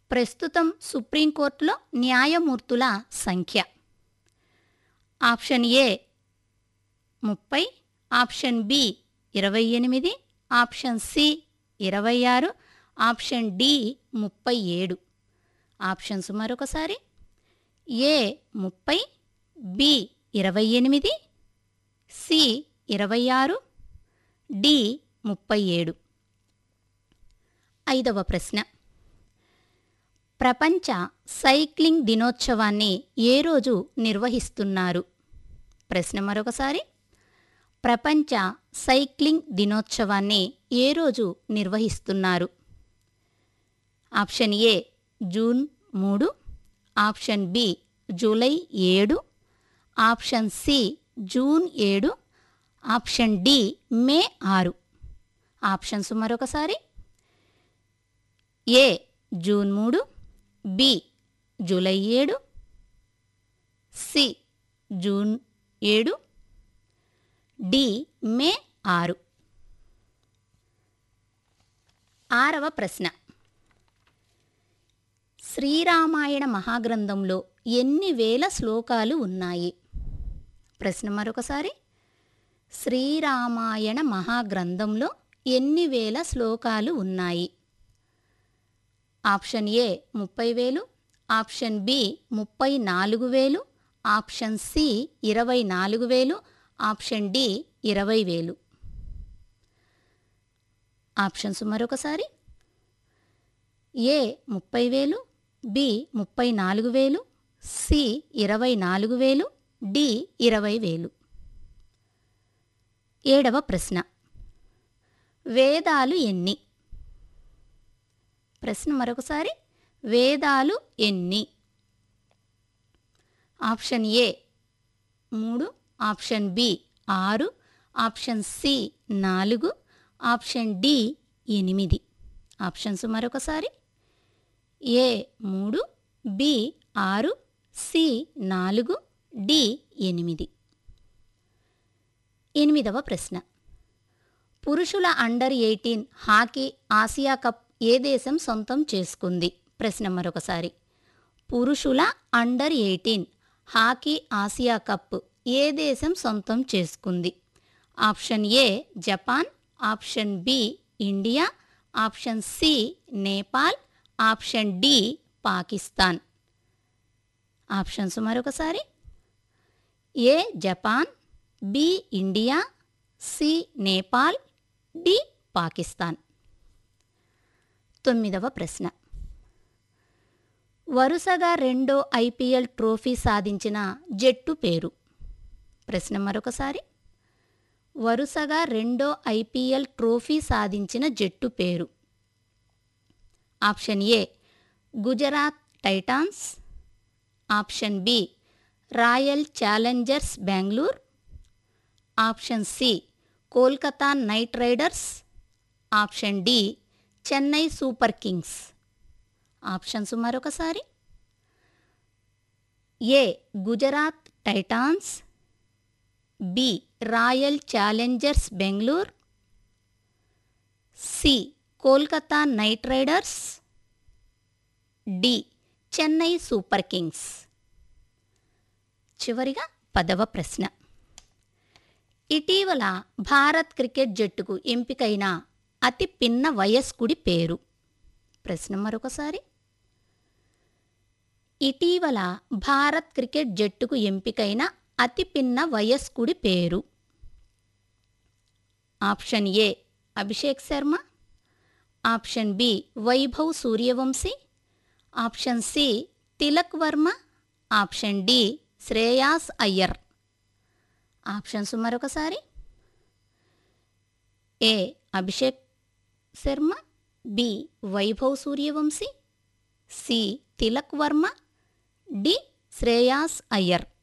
ప్రస్తుతం సుప్రీంకోర్టులో న్యాయమూర్తుల సంఖ్య ఆప్షన్ ఏ ముప్పై ఆప్షన్ బి ఇరవై ఎనిమిది ఆప్షన్ సి ఇరవై ఆరు ఆప్షన్ డి ముప్పై ఏడు ఆప్షన్స్ మరొకసారి ఏ ముప్పై బి ఇరవై ఎనిమిది సి ఇరవై ఆరు డి ముప్పై ఏడు ఐదవ ప్రశ్న ప్రపంచ సైక్లింగ్ దినోత్సవాన్ని ఏ రోజు నిర్వహిస్తున్నారు ప్రశ్న మరొకసారి ప్రపంచ సైక్లింగ్ దినోత్సవాన్ని ఏ రోజు నిర్వహిస్తున్నారు ఆప్షన్ ఏ జూన్ మూడు ఆప్షన్ బి జూలై ఏడు ఆప్షన్ సి జూన్ ఏడు ఆప్షన్ డి మే ఆరు ఆప్షన్స్ మరొకసారి ఏ జూన్ మూడు బి జూలై ఏడు సి జూన్ ఏడు డి మే ఆరు ఆరవ ప్రశ్న శ్రీరామాయణ మహాగ్రంథంలో ఎన్ని వేల శ్లోకాలు ఉన్నాయి ప్రశ్న మరొకసారి శ్రీరామాయణ మహాగ్రంథంలో ఎన్ని వేల శ్లోకాలు ఉన్నాయి ఆప్షన్ ఏ ముప్పై వేలు ఆప్షన్ బి ముప్పై నాలుగు వేలు ఆప్షన్ సి ఇరవై నాలుగు వేలు ఆప్షన్ డి ఇరవై వేలు ఆప్షన్స్ మరొకసారి ఏ ముప్పై వేలు బి ముప్పై నాలుగు వేలు సి ఇరవై నాలుగు వేలు డి ఇరవై వేలు ఏడవ ప్రశ్న వేదాలు ఎన్ని ప్రశ్న మరొకసారి వేదాలు ఎన్ని ఆప్షన్ ఏ మూడు ఆప్షన్ బి ఆరు ఆప్షన్ సి నాలుగు ఆప్షన్ డి ఎనిమిది ఆప్షన్స్ మరొకసారి ఏ మూడు బి ఆరు సి నాలుగు డి ఎనిమిది ఎనిమిదవ ప్రశ్న పురుషుల under eighteen hockey Asia cup ఏ దేశం సొంతం చేసుకుంది ప్రశ్న మరొకసారి పురుషుల under eighteen hockey Asia cup ఏ దేశం సొంతం చేసుకుంది option A Japan option B India option C Nepal option D Pakistan options మరొకసారి A Japan B India C Nepal D Pakistan తొమ్మిదవ ప్రశ్న వరుసగా రెండో ఐపీఎల్ ట్రోఫీ సాధించిన జట్టు పేరు ప్రశ్న మరొకసారి వరుసగా రెండో ఐపీఎల్ ట్రోఫీ సాధించిన జట్టు పేరు option A Gujarat Titans option B Royal Challengers Bengaluru option C Kolkata Knight Riders option D Chennai Super Kings options మరొకసారి A Gujarat Titans B Royal Challengers Bengaluru C Kolkata Knight Riders D Chennai Super Kings చివరిగా పదవ ప్రశ్న ఇటీవల భారత్ క్రికెట్ జట్టుకు ఎంపికైన అతి పిన్న వయస్కుడి పేరు ప్రశ్న మరొకసారి ఇటీవల భారత్ క్రికెట్ జట్టుకు ఎంపికైన అతి పిన్న వయస్కుడి పేరు option A Abhishek Sharma option B Vaibhav Suryavanshi option C Tilak Varma option D Shreyas Iyer options మరొకసారి A Abhishek Sharma B Vaibhav Suryavanshi C Tilak Varma D Shreyas Iyer